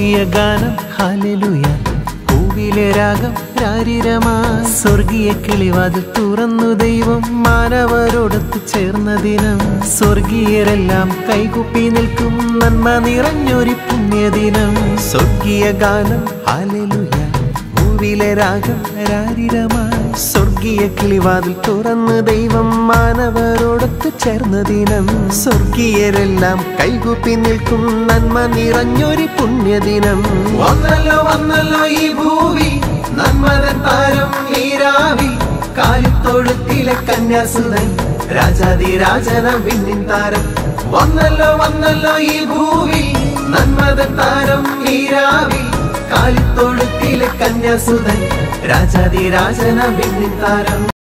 സ്വർഗീയ ഗാനം ഹാലലുയ പൂവിലെ രാഗം രാരിരമാ സ്വർഗീയ കിളിവാതിൽ തുറന്നു ദൈവം മാനവരോടൊത്ത് ചേർന്ന ദിനം സ്വർഗീയരെല്ലാം കൈകുപ്പി നിൽക്കും നന്മ നിറഞ്ഞൊരു പുണ്യദിനം സ്വർഗീയ ഗാനം ഹാലലുയ പൂവിലെ രാഗം രാരിരമായി സ്വർഗീയ കിളിവാതിൽ തുറന്ന് ദൈവം മാനവരോടൊത്ത് ചേർന്ന ദിനം സ്വർഗീയരെല്ലാം കൈകൂപ്പി നിൽക്കും നന്മ നിറഞ്ഞൊരു പുണ്യദിനം വന്നല്ലോ വന്നല്ലോ ഈ ഭൂവി നന്മതൻ താരം നീരാവി കാലിത്തൊഴുത്തിലെ കന്യാസുതൻ രാജാതി രാജന വിണ്ണിൻ താരം വന്നല്ലോ വന്നല്ലോ ഈ ഭൂവി നന്മതൻ താരം നീരാവി കാലിത്തൊഴുത്തിലെ കന്യാസുതൻ രാജാതി രാജന വിണ്ണിൻ താരം